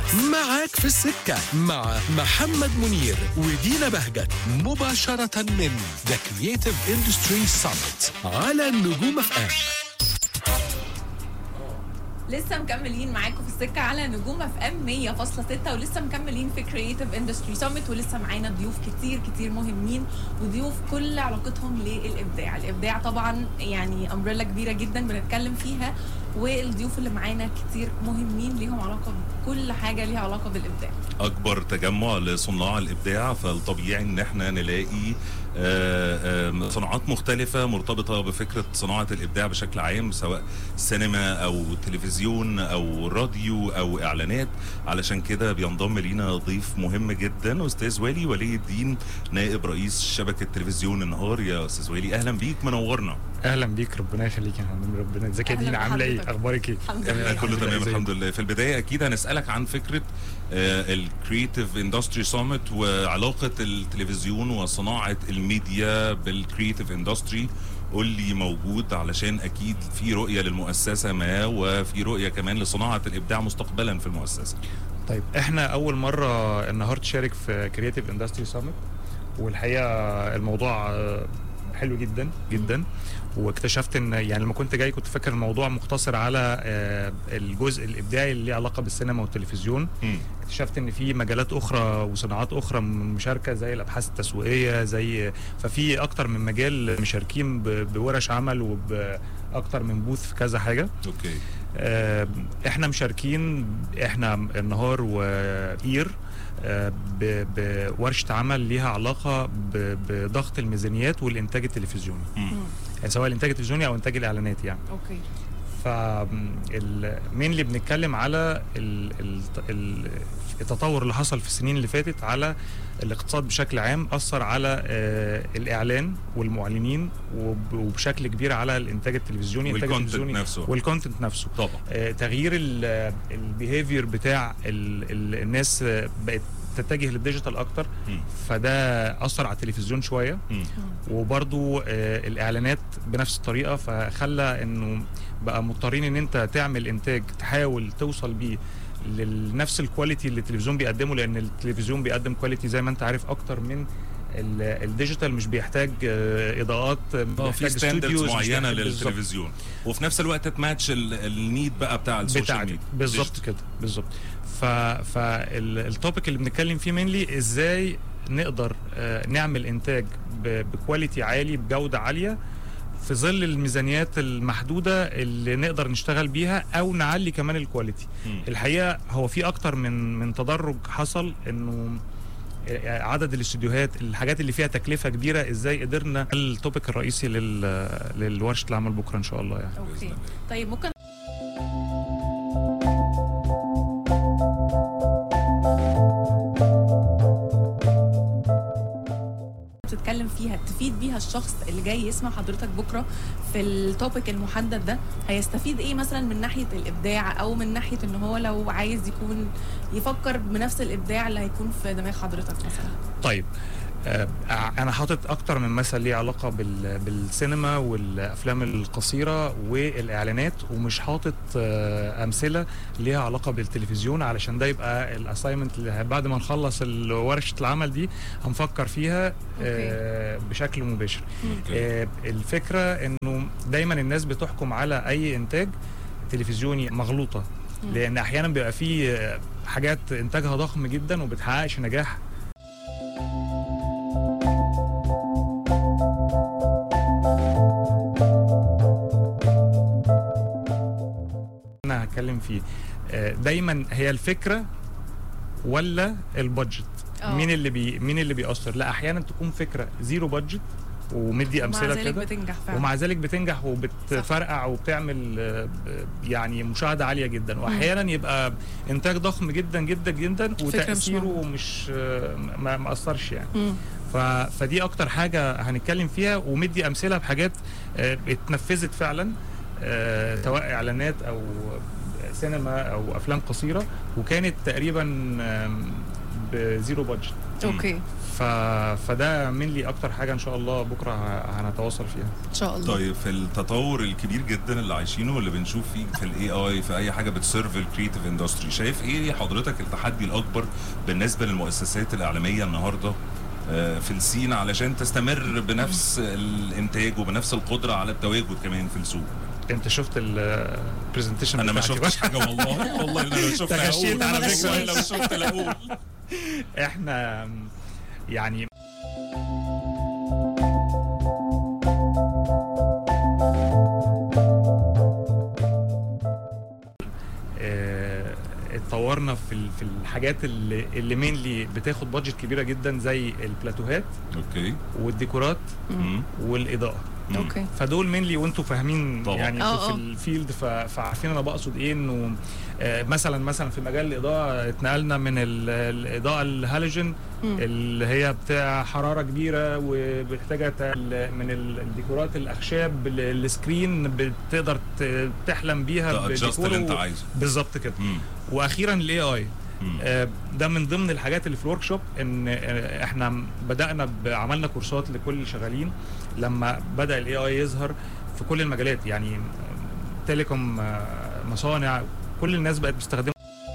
معاك في السكة مع محمد منير ودينا بهجت مباشرة من The Creative Industry Summit على نجوم اف ام لسه مكملين معاكم في السكه على نجوم اف ام 100.6 ولسه مكملين في كرييتيف اندستري سامت ولسه معانا ضيوف كتير كتير مهمين وضيوف كل علاقتهم للابداع، الابداع طبعا يعني امبريلا كبيره جدا بنتكلم فيها والضيوف اللي معانا كتير مهمين ليهم علاقه بكل حاجه ليها علاقه بالابداع. اكبر تجمع لصناع الابداع فالطبيعي ان احنا نلاقي آه، آه، صناعات مختلفة مرتبطة بفكرة صناعة الإبداع بشكل عام سواء سينما أو تلفزيون أو راديو أو إعلانات علشان كده بينضم لينا ضيف مهم جدا أستاذ والي ولي الدين نائب رئيس شبكة تلفزيون النهار يا أستاذ والي أهلا بيك منورنا اهلا بيك ربنا يخليك يا فندم ربنا ازيك يا أهلاً دينا عامله ايه بحضرتك. اخبارك ايه الحمد تمام لله. كله تمام إزيك؟ الحمد لله في البدايه اكيد هنسالك عن فكره الكريتيف اندستري سامت وعلاقه التلفزيون وصناعه الميديا بالكريتيف اندستري قول لي موجود علشان اكيد في رؤيه للمؤسسه ما وفي رؤيه كمان لصناعه الابداع مستقبلا في المؤسسه طيب احنا اول مره النهارده تشارك في كرياتيف اندستري سامت والحقيقه الموضوع آه، حلو جدا جدا واكتشفت ان يعني لما كنت جاي كنت فاكر الموضوع مقتصر على آه، الجزء الابداعي اللي ليه علاقه بالسينما والتلفزيون مم. اكتشفت ان في مجالات اخرى وصناعات اخرى مشاركه زي الابحاث التسويقيه زي ففي اكتر من مجال مشاركين ب- بورش عمل وباكتر من بوث في كذا حاجه اوكي آه، احنا مشاركين احنا النهار واير آه، ب- بورشه عمل ليها علاقه ب- بضغط الميزانيات والانتاج التلفزيوني مم. مم. يعني سواء الانتاج التلفزيوني او انتاج الاعلانات يعني اوكي فمين اللي بنتكلم على ال- ال- ال- التطور اللي حصل في السنين اللي فاتت على الاقتصاد بشكل عام اثر على آه، الاعلان والمعلنين وب- وبشكل كبير على الانتاج التلفزيوني الانتاج والكونتنت التلفزيوني نفسه والكونتنت نفسه طبعا آه، تغيير البيهيفير بتاع ال ال الناس آه، بقت تتجه للديجيتال اكتر مم. فده اثر على التلفزيون شويه مم. وبرضو آه، الاعلانات بنفس الطريقه فخلى انه بقى مضطرين ان انت تعمل انتاج تحاول توصل بيه لنفس الكواليتي اللي التلفزيون بيقدمه لان التلفزيون بيقدم كواليتي زي ما انت عارف اكتر من ال- الديجيتال مش بيحتاج آه، اضاءات اه بيحتاج في ستاندردز studios، مش معينه بيحتاج- بالظبط. للتلفزيون وفي نفس الوقت تماتش ال- النيد بقى بتاع السوشيال بتاعتك ميديا بالظبط كده بالظبط ف فالتوبيك اللي بنتكلم فيه مينلي ازاي نقدر آه، نعمل انتاج ب- بكواليتي عالي بجوده عاليه في ظل الميزانيات المحدوده اللي نقدر نشتغل بيها او نعلي كمان الكواليتي مم. الحقيقه هو في اكتر من من تدرج حصل انه عدد الاستوديوهات الحاجات اللي فيها تكلفه كبيره ازاي قدرنا التوبيك الرئيسي لل للورشه العمل بكره ان شاء الله يعني بإذن اوكي الله. طيب ممكن بتتكلم فيها تفيد بيها الشخص اللي جاي يسمع حضرتك بكره في التوبيك المحدد ده هيستفيد ايه مثلا من ناحيه الابداع او من ناحيه ان هو لو عايز يكون يفكر بنفس الابداع اللي هيكون في دماغ حضرتك مثلا طيب آه، انا حاطط اكتر من مثل ليه علاقه بال- بالسينما والافلام القصيره والاعلانات ومش حاطط آه، امثله ليها علاقه بالتلفزيون علشان ده يبقى الاساينمنت اللي بعد ما نخلص ال- ورشه العمل دي هنفكر فيها آه، بشكل مباشر أوكي. آه، الفكره انه دايما الناس بتحكم على اي انتاج تلفزيوني مغلوطه مم. لان احيانا بيبقى فيه آه، حاجات انتاجها ضخم جدا وبتحققش نجاح انا هتكلم فيه آه، دايما هي الفكره ولا البادجت آه. مين اللي بي مين اللي بيأثر لا احيانا تكون فكره زيرو بادجت ومدي ومع امثله ذلك كده بتنجح فعلا ومع ذلك بتنجح وبتفرقع وبتعمل آه، ب- يعني مشاهده عاليه جدا واحيانا يبقى انتاج ضخم جدا جدا جدا مش وتاثيره موجودة. مش آه، ما ما اثرش يعني مم. ف... فدي اكتر حاجه هنتكلم فيها ومدي امثله بحاجات آه، اتنفذت فعلا آه، سواء اعلانات او سينما او افلام قصيره وكانت تقريبا آم، بزيرو بادجت اوكي ف... فده من لي اكتر حاجه ان شاء الله بكره ه- هنتواصل فيها ان شاء الله طيب في التطور الكبير جدا اللي عايشينه واللي بنشوف فيه في الاي اي في اي حاجه بتسيرف الكريتيف اندستري شايف ايه حضرتك التحدي الاكبر بالنسبه للمؤسسات الاعلاميه النهارده آه، في السين علشان تستمر بنفس الانتاج وبنفس القدره على التواجد كمان في السوق انت شفت البرزنتيشن انا ما شفتش حاجه والله والله انا لو شفت تغشيت هقول. على فكرة. لو شفت لا اقول احنا يعني آه، اتطورنا في ال- في الحاجات اللي اللي مينلي بتاخد بادجت كبيره جدا زي البلاتوهات اوكي والديكورات مم. والاضاءه مم. اوكي فدول مينلي وانتوا فاهمين طبعا. يعني آه، في آه. الفيلد ف- فعارفين انا بقصد ايه انه آه، مثلا مثلا في مجال الاضاءه اتنقلنا من ال- الاضاءه الهالوجين مم. اللي هي بتاع حراره كبيره وبتحتاج من ال- الديكورات الاخشاب ال- السكرين بتقدر ت- تحلم بيها تادجست اللي انت بديكور عايزه بالظبط كده مم. واخيرا الاي اي مم. آه، ده من ضمن الحاجات اللي في الورك شوب ان آه، احنا بدانا ب- عملنا كورسات لكل اللي شغالين لما بدا الاي اي يظهر في كل المجالات يعني آه، تيليكوم آه، مصانع كل الناس بقت بتستخدمه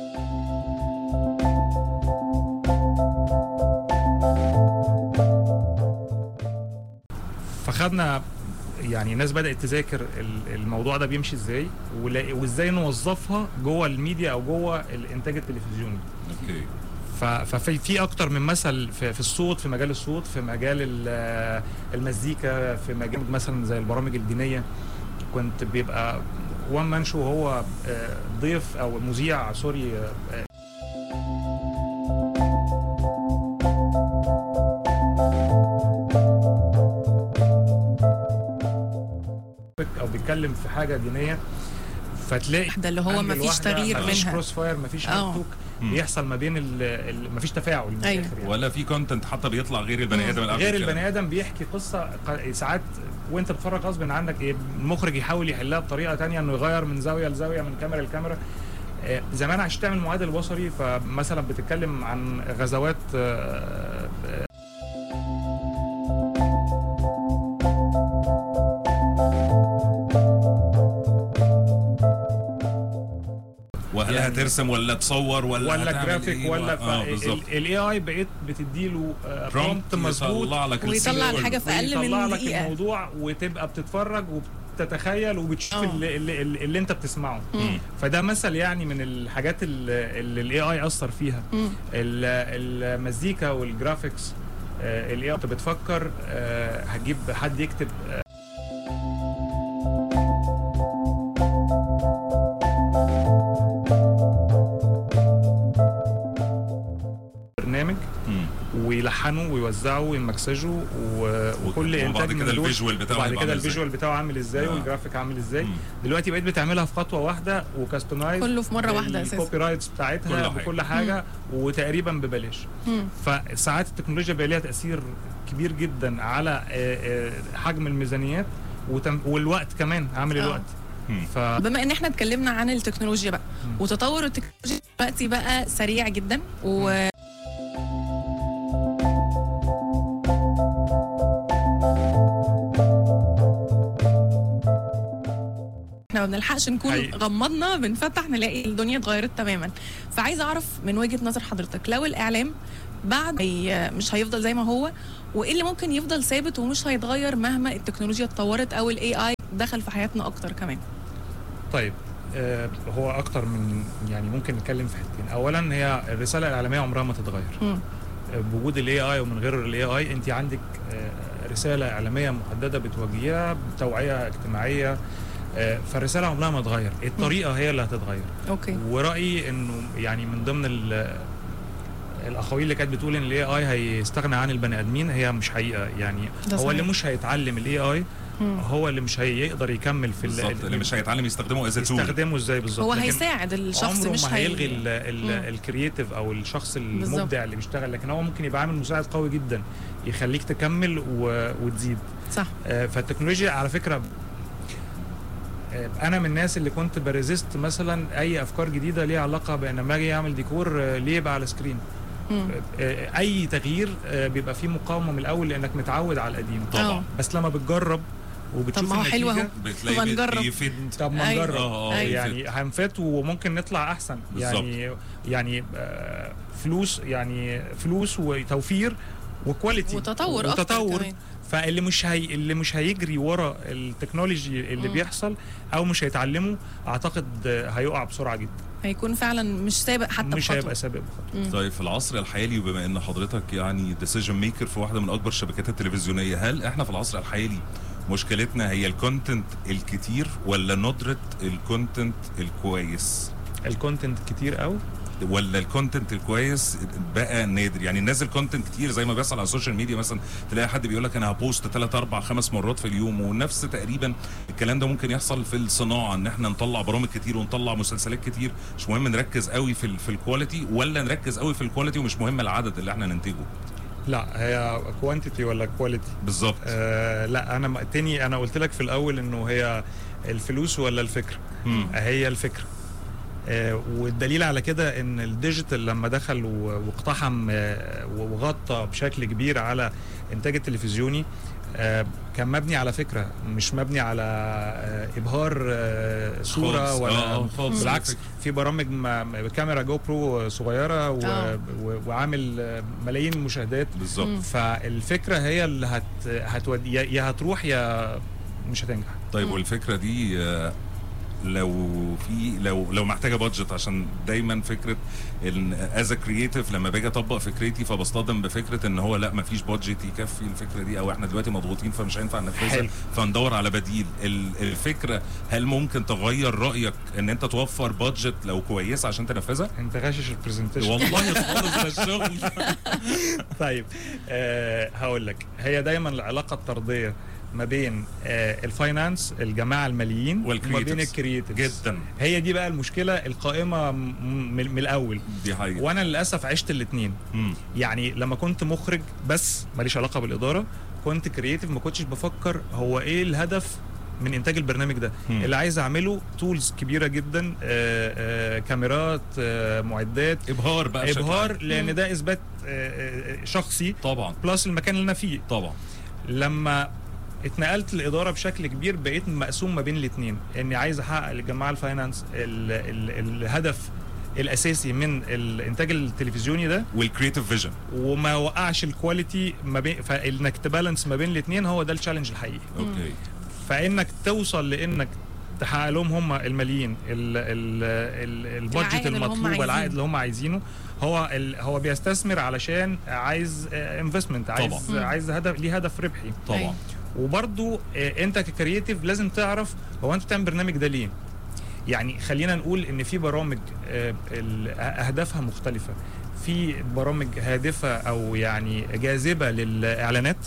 فخدنا يعني الناس بدات تذاكر ال- الموضوع ده بيمشي ازاي ولا- وازاي نوظفها جوه الميديا او جوه الانتاج التلفزيوني اوكي ف- ففي في اكتر من مثل في, في الصوت في مجال الصوت في مجال ال- المزيكا في مجال مثلا زي البرامج الدينيه كنت بيبقى وان مان شو هو آه، ضيف او مذيع سوري آه، او بيتكلم في حاجه دينيه فتلاقي ده اللي هو أنجل مفيش واحدة، تغيير مفيش منها كروس فاير مفيش آه. هاك توك مم. بيحصل ما بين ال ال مفيش تفاعل من أيوة. الآخر يعني. ولا في كونتنت حتى بيطلع غير البني ادم اللي عامل غير الكلام. البني ادم بيحكي قصه ق- ساعات وانت بتتفرج غصب عنك إيه، المخرج يحاول يحلها بطريقه تانية انه يغير من زاويه لزاويه من كاميرا لكاميرا آه، زمان عشان تعمل معادل بصري فمثلا بتتكلم عن غزوات آه، آه، وهل يعني- هترسم ولا تصور ولا ولا هتعمل جرافيك إيه؟ ولا اه بالظبط الاي اي بقيت بتديله برومبت مظبوط يطلع لك ويطلع السيناريو كله. الحاجة في أقل ويطلع من لك دقيقة. الموضوع وتبقى بتتفرج وبتتخيل وبتشوف آه. اللي, اللي, اللي, اللي انت بتسمعه مم. فده مثل يعني من الحاجات اللي اللي الاي اي اثر فيها مم. ال- المزيكا والجرافيكس الاي اي بتفكر آه، هتجيب حد يكتب آه، برنامج مم. ويلحنه ويوزعه ويمكسجه و- وكل وبعد انتاج كده من دول الفيجوال بتاعه وبعد هيبقى كده عامل إزاي. الفيجوال بتاعه عامل ازاي آه. والجرافيك عامل ازاي مم. دلوقتي بقيت بتعملها في خطوه واحده وكاستمايز كله في مرة واحدة أساسا. الكوبي رايتس كل بتاعتها حاجة. بكل حاجه وتقريبا ببلاش مم. فساعات التكنولوجيا بقى ليها تاثير كبير جدا على آه، آه، حجم الميزانيات وتم والوقت كمان عامل آه. الوقت مم. ف بما ان احنا اتكلمنا عن التكنولوجيا بقى وتطور التكنولوجيا دلوقتي بقى سريع جدا و احنا ما بنلحقش نكون حقيقي. غمضنا بنفتح نلاقي الدنيا اتغيرت تماما فعايزه اعرف من وجهه نظر حضرتك لو الاعلام بعد هي مش هيفضل زي ما هو وايه اللي ممكن يفضل ثابت ومش هيتغير مهما التكنولوجيا اتطورت او الاي اي دخل في حياتنا اكتر كمان طيب آه، هو اكتر من يعني ممكن نتكلم في حتتين اولا هي الرساله الاعلاميه عمرها ما تتغير مم. بوجود الاي اي ومن غير الاي اي انت عندك آه، رساله اعلاميه محدده بتواجهيها توعيه اجتماعيه آه، فالرساله عمرها ما تتغير الطريقه هي اللي هتتغير اوكي ورايي انه يعني من ضمن ال- الاقاويل اللي كانت بتقول ان الاي اي هيستغنى عن البني ادمين هي مش حقيقه يعني ده هو اللي صحيح. مش هيتعلم الاي اي مم. هو اللي مش هيقدر يكمل في ال- بالظبط اللي مش هيتعلم يستخدمه از تول يستخدمه ازاي بالظبط هو لكن هيساعد الشخص عمره مش ما هي- هيلغي ال- ال- مم. الكرييتيف او الشخص بالظبط. المبدع اللي بيشتغل لكن هو ممكن يبقى عامل مساعد قوي جدا يخليك تكمل و... وتزيد صح آه، فالتكنولوجيا على فكره آه، انا من الناس اللي كنت بريزيست مثلا اي افكار جديده ليها علاقه بان لما اجي اعمل ديكور آه، ليه يبقى على سكرين مم. آه، اي تغيير آه، بيبقى فيه مقاومه من الاول لانك متعود على القديم طبعا آه. بس لما بتجرب وبتشوف طب ما هو حلو النتيجة، أهو. بتلاقي ما بي- نجرب. بيفيد طب ما أيوة. نجرب اه اه أيوة. يعني هنفت وممكن نطلع احسن بالظبط. يعني يعني آه، فلوس يعني فلوس وتوفير وكواليتي وتطور أكتر وتطور كمان. فاللي مش هي اللي مش هيجري ورا التكنولوجي اللي مم. بيحصل او مش هيتعلمه اعتقد آه، هيقع بسرعه جدا هيكون فعلا مش سابق حتى مش بخطوة. هيبقى سابق بخطوة. مم. طيب في العصر الحالي وبما ان حضرتك يعني ديسيجن ميكر في واحده من اكبر الشبكات التلفزيونيه هل احنا في العصر الحالي مشكلتنا هي الكونتنت الكتير ولا ندره الكونتنت الكويس الكونتنت كتير قوي ولا الكونتنت الكويس بقى نادر يعني نازل كونتنت كتير زي ما بيحصل على السوشيال ميديا مثلا تلاقي حد بيقول لك انا هبوست 3 4 5 مرات في اليوم ونفس تقريبا الكلام ده ممكن يحصل في الصناعه ان احنا نطلع برامج كتير ونطلع مسلسلات كتير مش مهم نركز قوي في ال- في الكواليتي ولا نركز قوي في الكواليتي ومش مهم العدد اللي احنا ننتجه لا هي كوانتيتي ولا كواليتي بالظبط آه لا انا م- تاني انا قلت لك في الاول انه هي الفلوس ولا الفكره مم. هي الفكره آه والدليل على كده ان الديجيتال لما دخل و- واقتحم آه وغطى بشكل كبير على انتاج التلفزيوني آه كان مبني على فكره مش مبني على آه ابهار آه صوره خالص. ولا آه، آه، خالص. بالعكس فكرة. في برامج ما- بكاميرا جو برو صغيره و... آه. و... وعامل آه، ملايين مشاهدات بالظبط مم. فالفكره هي اللي هت هتودي يا- يا هتروح يا مش هتنجح طيب مم. والفكره دي آه، لو في لو لو محتاجه بادجت عشان دايما فكره ان از كرييتيف لما باجي اطبق فكرتي فبصطدم بفكره ان هو لا مفيش بادجت يكفي الفكره دي او احنا دلوقتي مضغوطين فمش هينفع ننفذها حلو. فندور على بديل ال- الفكره هل ممكن تغير رايك ان انت توفر بادجت لو كويسه عشان تنفذها؟ انت غاشش البرزنتيشن والله خالص ده الشغل طيب آه هقول لك هي دايما العلاقه الطرديه ما بين آه الفاينانس الجماعه الماليين وما بين والcreatives. الكرييتيفز جدا هي دي بقى المشكله القائمه م- من, من الاول دي حقيقه وانا للاسف عشت الاثنين مم. يعني لما كنت مخرج بس ماليش علاقه بالاداره كنت كرييتيف ما كنتش بفكر هو ايه الهدف من انتاج البرنامج ده مم. اللي عايز اعمله تولز كبيره جدا آه آه كاميرات آه معدات ابهار بقى بشكل ابهار عام. لان مم. ده اثبات آه آه شخصي طبعا بلس المكان اللي انا فيه طبعا لما اتنقلت الاداره بشكل كبير بقيت مقسوم ما بين الاثنين اني عايز احقق للجماعه الفاينانس ال ال الهدف الاساسي من الانتاج التلفزيوني ده والكريتيف فيجن وما وقعش الكواليتي ما بين فانك تبالانس ما بين الاثنين هو ده التشالنج الحقيقي اوكي فانك توصل لانك تحقق لهم هم الماليين ال- ال- ال- البادجت العائد اللي هم المطلوب عايزينه. العائد اللي هم عايزينه هو ال هو بيستثمر علشان عايز انفستمنت عايز طبعا. عايز هدف ليه هدف ربحي طبعا أيوة. وبرضو آه، انت ككرييتيف لازم تعرف هو انت بتعمل برنامج ده ليه يعني خلينا نقول ان في برامج آه، ال- اهدافها مختلفه في برامج هادفه او يعني جاذبه للاعلانات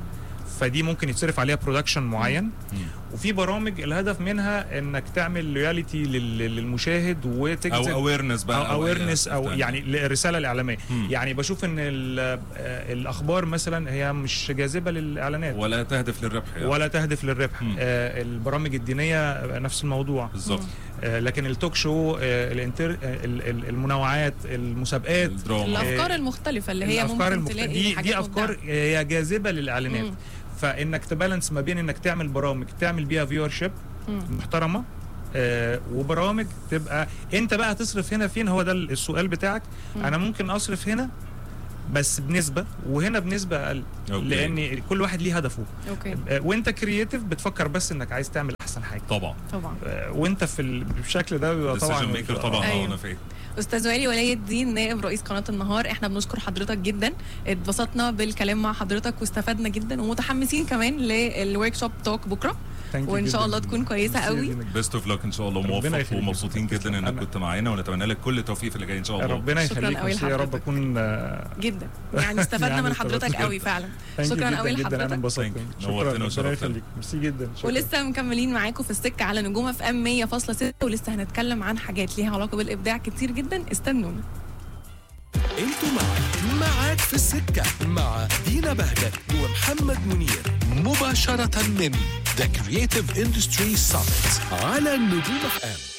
فدي ممكن يتصرف عليها برودكشن معين مم. وفي برامج الهدف منها انك تعمل لويالتي للمشاهد وتجذب او اويرنس بقى او اويرنس او أي- يعني الرساله الاعلاميه مم. يعني بشوف ان ال- آه، الاخبار مثلا هي مش جاذبه للاعلانات ولا تهدف للربح يعني. ولا تهدف للربح مم. آه البرامج الدينيه نفس الموضوع بالظبط آه لكن التوك شو آه الانتر آه ال- ال- المنوعات المسابقات الدراما الافكار المختلفه اللي هي الافكار ممكن المخت... تلاقي دي حاجات دي افكار مبدعة. هي جاذبه للاعلانات مم. فانك تبالانس ما بين انك تعمل برامج تعمل بيها فيور شيب مم. محترمه آه وبرامج تبقى انت بقى تصرف هنا فين هو ده السؤال بتاعك مم. انا ممكن اصرف هنا بس بنسبه وهنا بنسبه اقل أوكي. لان كل واحد ليه هدفه اوكي آه، وانت كرييتيف بتفكر بس انك عايز تعمل احسن حاجه طبعا طبعا آه، وانت في ال- بالشكل ده بيبقى طبعا ديسيجن ميكر طبعا أيوة. اه انا فاهم استاذ وائل ولي الدين نائب رئيس قناه النهار احنا بنشكر حضرتك جدا اتبسطنا بالكلام مع حضرتك واستفدنا جدا ومتحمسين كمان للورك شوب توك بكره Thank you وإن شاء جداً. الله تكون كويسة ميرسي قوي. جداً. بيست اوف لك ان شاء الله ربنا موفق يخليك. ومبسوطين جدا انك أنا- كنت معانا ونتمنى لك كل التوفيق في اللي جاي ان شاء الله ربنا شكراً يخليك قوي ميرسي يا رب لحضرتك. اكون آه، جدا يعني استفدنا يعني من حضرتك استفدت قوي فعلا thank you شكرا جداً قوي جداً، انا لحضرتك انبسطت Thank you. شكرا نورتنا ربنا وشرفتنا. يخليك ميرسي جدا شكراً. ولسه مكملين معاكم في السكه على نجوم اف ام 100.6 ولسه هنتكلم عن حاجات ليها علاقه بالابداع كتير جدا استنونا انتوا معاك معاك في السكة مع دينا بهجت ومحمد منير مباشرة من The Creative Industry Summit على نجوم اف ام